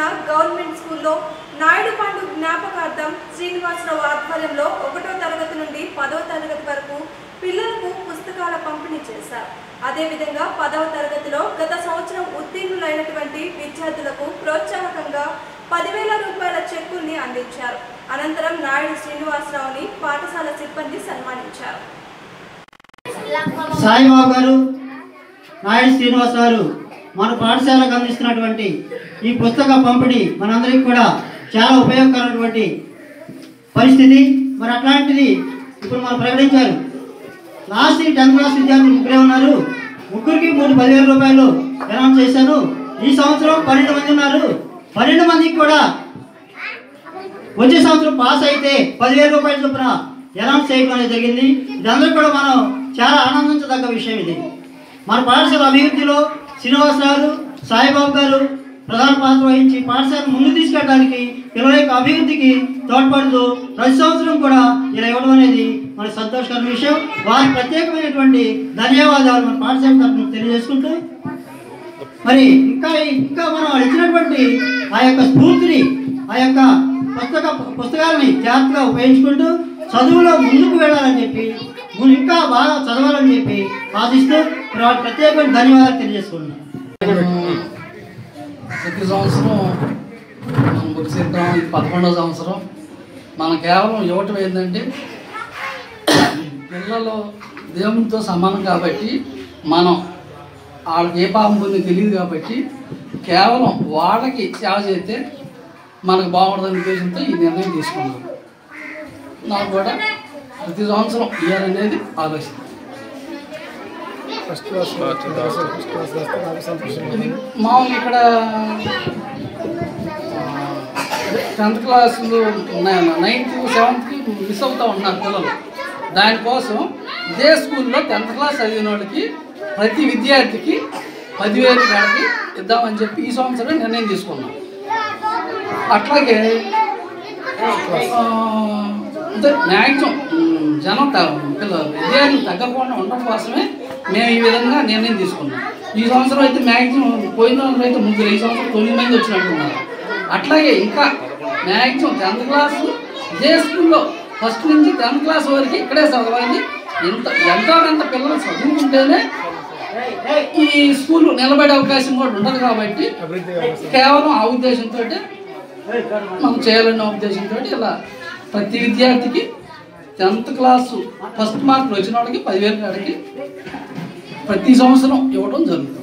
government స్కూల్లో నాయుడు పండు జ్ఞాపకార్థం శ్రీనివాసరావు ఆధ్వర్యంలో ఒకటో తరగతి నుండి పదవ తరగతి వరకు పిల్లలకు పుస్తకాల పంపిణీ చేశారు అదేవిధంగా పదవ తరగతిలో గత సంవత్సరం ఉత్తీర్ణులైనటువంటి విద్యార్థులకు ప్రోత్సాహకంగా పదివేల రూపాయల చెక్కుల్ని అందించారు అనంతరం నాయుడు శ్రీనివాసరావుని పాఠశాల సిబ్బంది సన్మానించారు సాయిబాబు గారు నాయుడు శ్రీనివాస్ గారు మన పాఠశాలకు అందిస్తున్నటువంటి ఈ పుస్తక పంపిణీ మనందరికీ కూడా చాలా ఉపయోగకరమైనటువంటి పరిస్థితి మరి అట్లాంటిది ఇప్పుడు మనం ప్రకటించారు లాస్ట్ టెన్త్ క్లాస్ విద్యార్థులు ముగ్గురే ఉన్నారు ముగ్గురికి మూడు పదివేల రూపాయలు అనౌన్స్ చేశాను ఈ సంవత్సరం పన్నెండు మంది ఉన్నారు పన్నెండు మందికి కూడా వచ్చే సంవత్సరం పాస్ అయితే పదివేల రూపాయల చొప్పున అనౌన్స్ చేయడం అనేది జరిగింది ఇదందరూ కూడా మనం చాలా ఆనందించదగ్గ విషయం ఇది మన పాఠశాల అభివృద్ధిలో శ్రీనివాసరావు సాయిబాబు గారు ప్రధాన పాత్ర వహించి పాఠశాలను ముందు తీసుకెళ్ళడానికి పిల్లల యొక్క అభివృద్ధికి తోడ్పడుతూ ప్రతి సంవత్సరం కూడా ఇలా ఇవ్వడం అనేది మన సంతోషకరమైన విషయం వారికి ప్రత్యేకమైనటువంటి ధన్యవాదాలు మన పాఠశాల తరఫున తెలియజేసుకుంటూ మరి ఇంకా ఇంకా మనం వాళ్ళు ఇచ్చినటువంటి ఆ యొక్క స్ఫూర్తిని ఆ యొక్క పుస్తక పుస్తకాలని జాగ్రత్తగా ఉపయోగించుకుంటూ చదువులో ముందుకు వెళ్ళాలని చెప్పి ముందు ఇంకా బాగా చదవాలని చెప్పి ఆశిస్తూ మరి వాళ్ళకి ప్రత్యేకమైన ధన్యవాదాలు తెలియజేసుకుంటున్నాను ప్రతి సంవత్సరం మనం బుక్స్ ఇద్దాం ఇది పదకొండవ సంవత్సరం మనం కేవలం ఇవ్వటం ఏంటంటే పిల్లలు దేవునితో సమానం కాబట్టి మనం వాళ్ళకి ఏ పాపం పొంది తెలియదు కాబట్టి కేవలం వాళ్ళకి సేవ చేస్తే మనకు బాగుంటుందనే ఉద్దేశంతో ఈ నిర్ణయం తీసుకున్నాం నాకు కూడా ప్రతి సంవత్సరం ఇవ్వాలనేది ఆలోచన ఫస్ట్ క్లాస్ ఫస్ట్ క్లాస్ వస్తే నాకు సంతోషం ఇది మామూలు ఇక్కడ టెన్త్ క్లాసులు నైన్త్ సెవెంత్కి మిస్ అవుతూ ఉన్నారు పిల్లలు దానికోసం ఇదే స్కూల్లో టెన్త్ క్లాస్ చదివిన వాళ్ళకి ప్రతి విద్యార్థికి పదివేలు కాడికి ఇద్దామని చెప్పి ఈ సంవత్సరం నిర్ణయం తీసుకున్నాం అట్లాగే మ్యాక్సిమం జనం త- పిల్ల- విద్యార్థులు తగ్గకుండా ఉండడం కోసమే మేము ఈ విధంగా నిర్ణయం తీసుకున్నాం ఈ సంవత్సరం అయితే మ్యాక్సిమం పోయిన సంవత్సరం అయితే ముగ్గురు ఈ సంవత్సరం తొమ్మిది మంది వచ్చినట్టున్నారు అట్లాగే ఇంకా మ్యాక్సిమం టెన్త్ క్లాస్ ఇదే స్కూల్లో ఫస్ట్ నుంచి టెన్త్ క్లాస్ వరకు ఇక్కడే చదవాలి ఇంత ఎంతో కొంత పిల్లలు చదువుకుంటేనే ఈ స్కూల్ నిలబడే అవకాశం కూడా ఉండదు కాబట్టి కేవలం ఆ ఉద్దేశంతో మనం చేయాలనే ఉద్దేశంతో ఇలా ప్రతి విద్యార్థికి టెన్త్ క్లాసు ఫస్ట్ మార్కులు వచ్చిన వాళ్ళకి పదివేల కాడికి ప్రతి సంవత్సరం ఇవ్వడం జరుగుతుంది